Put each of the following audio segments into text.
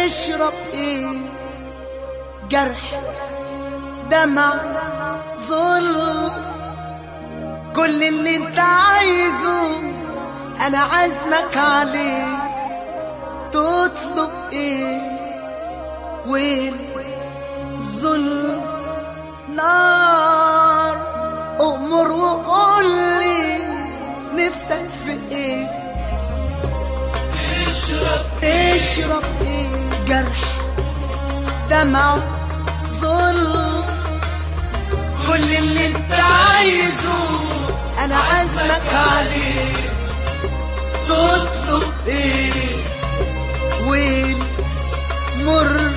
تشرب ايه جرح دمع ظلم كل اللي انت عايزه انا عازمك عليه تطلب ايه والظلم نار امر وقول لي نفسك في ايه تشرب تشرب ايه جرح دمع ظلم كل اللي انت عايزه انا عازمك عليه تطلب ايه وين مر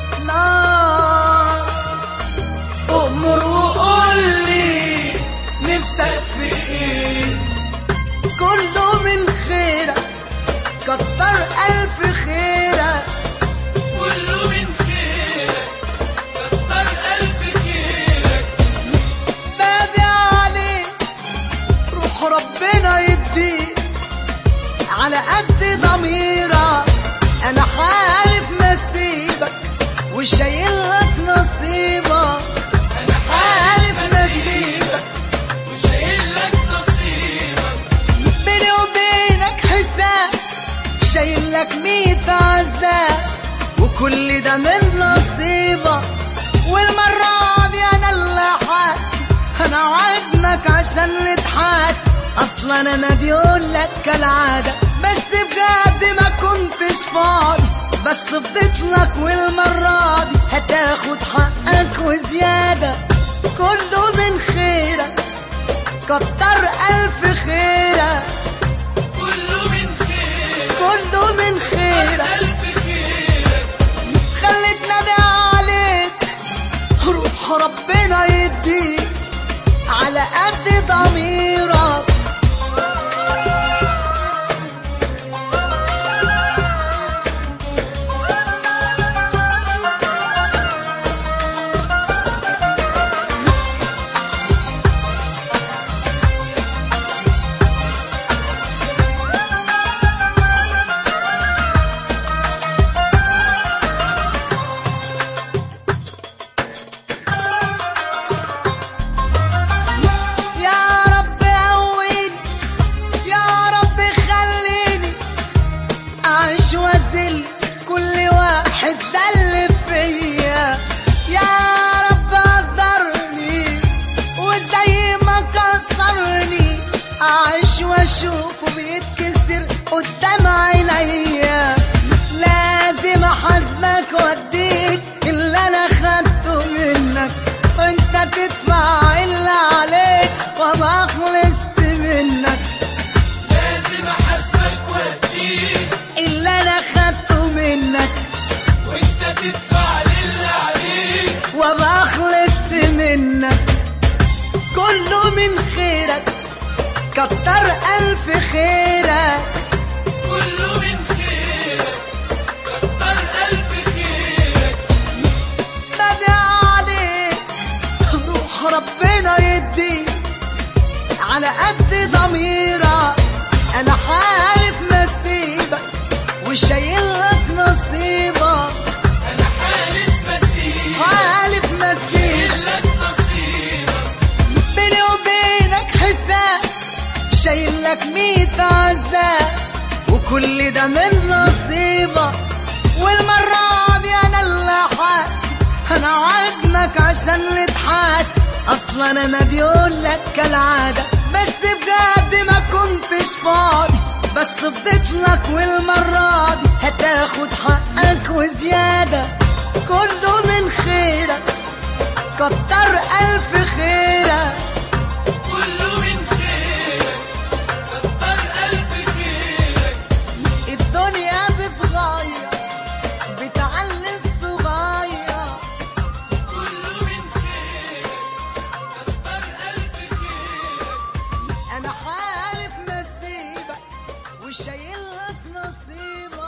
نار امر وقول لي نفسك في ايه كله من خيرك كتر الف خيرك كله من خيرك كتر ألف خيرك بادي عليك روح ربنا يديك على قد ضميرك انا حالف نسيبك وشايل لك نصيبك أنا حالف حالف نسيبك وشايل لك نصيبك بيني وبينك حساب شايل لك ميت عذاب وكل ده من نصيبك والمرة دي أنا اللي حاسب أنا عازمك عشان نتحاسب أصلا أنا ديقول لك كالعادة بس بجد ما كنتش فاضي بس فضيت لك والمرة دي هتاخد حقك وزيادة كله من خيرك كتر ألف خيرك كله من خيرك كله من خيرك ألف خيرك خليت نادي عليك روح ربنا يديك على قد ضميرك يا رب قويني يا رب خليني اعيش وازل كل واحد زل فيا يا رب قدرني وزي ما كسرني اعيش واشوفه بيتكسر قدام عينيا لازم احاسبك واديك اللي انا خدته منك وانت تدفع اللي عليك وما خلصت منك لازم أحاسبك وأديك اللي انا خدته منك وأنت تدفع للي عليك وما خلصت منك كله من خيرك كتر الف خيرك كله من خيرك كتر ألف خيرك بدي عليك روح ربنا يديك على قد ضميرك انا حالف نسيبك وشايل لك نصيبك أنا حالف مسيرك حالف نسيبك شايل لك نصيبك بيني وبينك حساب شايل لك ميت عذاب وكل ده من نصيبك والمرة دي أنا اللي حاسب أنا عازمك عشان نتحاسب أصلا أنا ديقول لك كالعادة بس بجد ما كنتش فاضي بس فضيت لك والمرة دي هتاخد حقك وزيادة كله من خيرك كتر ألف خيرك كله من خيرك كتر ألف خيرك الدنيا بتغير بتعلي الصغير كله من خيرك كتر ألف خيرك انا حالف نسيبك وشايل لك نصيبك